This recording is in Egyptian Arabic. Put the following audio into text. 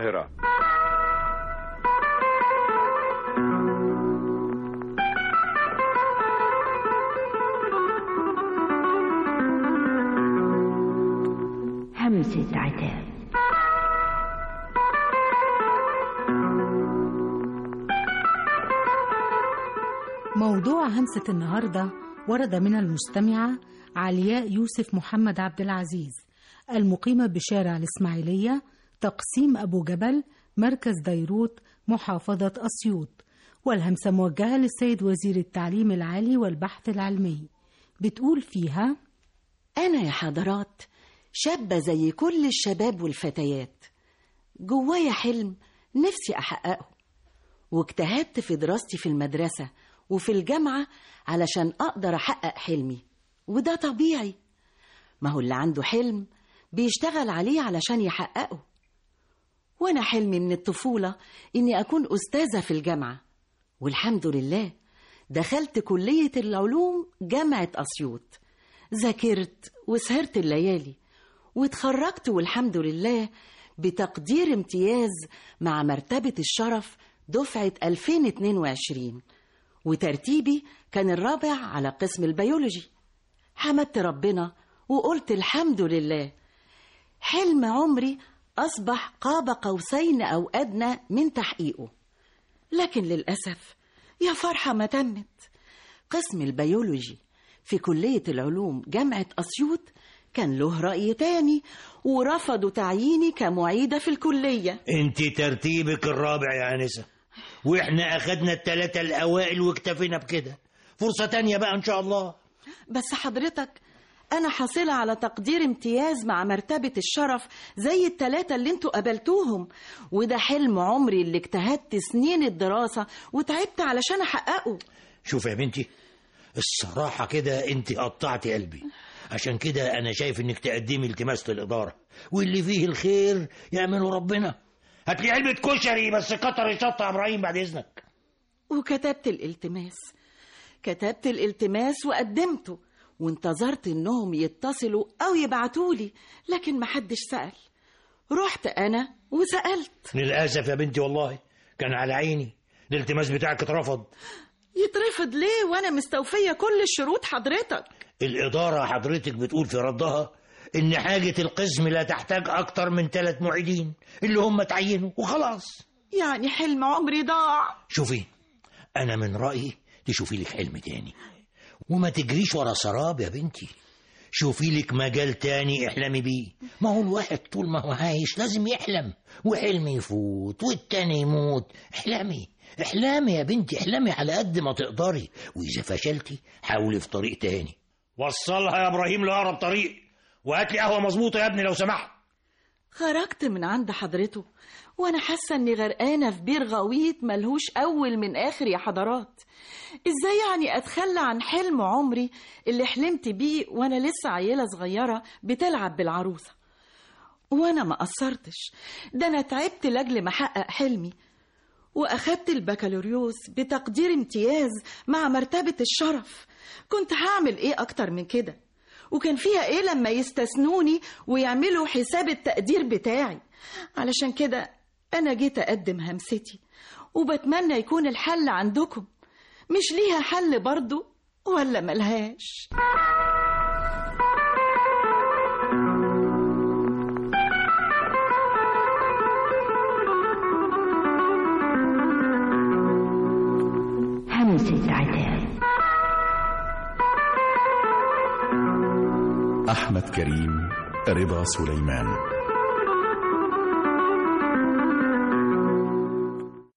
القاهرة همسة عتاب موضوع همسة النهاردة ورد من المستمعة علياء يوسف محمد عبد العزيز المقيمة بشارع الإسماعيلية تقسيم أبو جبل مركز ديروت محافظة أسيوط والهمسة موجهة للسيد وزير التعليم العالي والبحث العلمي بتقول فيها أنا يا حضرات شابة زي كل الشباب والفتيات جوايا حلم نفسي أحققه واجتهدت في دراستي في المدرسة وفي الجامعة علشان أقدر أحقق حلمي وده طبيعي ما هو اللي عنده حلم بيشتغل عليه علشان يحققه وأنا حلمي من الطفولة إني أكون أستاذة في الجامعة والحمد لله دخلت كلية العلوم جامعة أسيوط ذاكرت وسهرت الليالي واتخرجت والحمد لله بتقدير امتياز مع مرتبة الشرف دفعة 2022 وترتيبي كان الرابع على قسم البيولوجي حمدت ربنا وقلت الحمد لله حلم عمري أصبح قاب قوسين أو أدنى من تحقيقه لكن للأسف يا فرحة ما تمت قسم البيولوجي في كلية العلوم جامعة أسيوط كان له رأي تاني ورفضوا تعييني كمعيدة في الكلية انت ترتيبك الرابع يا انسه واحنا اخدنا التلاتة الاوائل واكتفينا بكده فرصة تانية بقى ان شاء الله بس حضرتك أنا حاصلة على تقدير امتياز مع مرتبة الشرف زي التلاتة اللي انتوا قابلتوهم وده حلم عمري اللي اجتهدت سنين الدراسة وتعبت علشان أحققه شوف يا بنتي الصراحة كده انت قطعتي قلبي عشان كده انا شايف انك تقدمي التماس للإدارة واللي فيه الخير يعمله ربنا هات لي علبة كشري بس كتر الشطة يا ابراهيم بعد اذنك وكتبت الالتماس كتبت الالتماس وقدمته وانتظرت انهم يتصلوا او يبعتولي لكن محدش سأل رحت انا وسألت للأسف يا بنتي والله كان على عيني الالتماس بتاعك اترفض يترفض ليه وانا مستوفية كل الشروط حضرتك الإدارة حضرتك بتقول في ردها إن حاجة القسم لا تحتاج أكتر من ثلاث معيدين اللي هم تعينوا وخلاص يعني حلم عمري ضاع شوفي أنا من رأيي تشوفي لك حلم تاني وما تجريش ورا سراب يا بنتي شوفي لك مجال تاني احلمي بيه ما هو الواحد طول ما هو عايش لازم يحلم وحلم يفوت والتاني يموت احلمي احلمي يا بنتي احلمي على قد ما تقدري واذا فشلتي حاولي في طريق تاني وصلها يا ابراهيم لاقرب طريق وهات لي قهوه مظبوطه يا ابني لو سمحت خرجت من عند حضرته وانا حاسه اني غرقانه في بير غويط ملهوش اول من اخر يا حضرات ازاي يعني اتخلى عن حلم عمري اللي حلمت بيه وانا لسه عيله صغيره بتلعب بالعروسه وانا ما قصرتش ده انا تعبت لاجل ما احقق حلمي واخدت البكالوريوس بتقدير امتياز مع مرتبه الشرف كنت هعمل ايه اكتر من كده وكان فيها ايه لما يستثنوني ويعملوا حساب التقدير بتاعي علشان كده انا جيت اقدم همستي وبتمنى يكون الحل عندكم مش ليها حل برضو ولا ملهاش همسة عتاب أحمد كريم رضا سليمان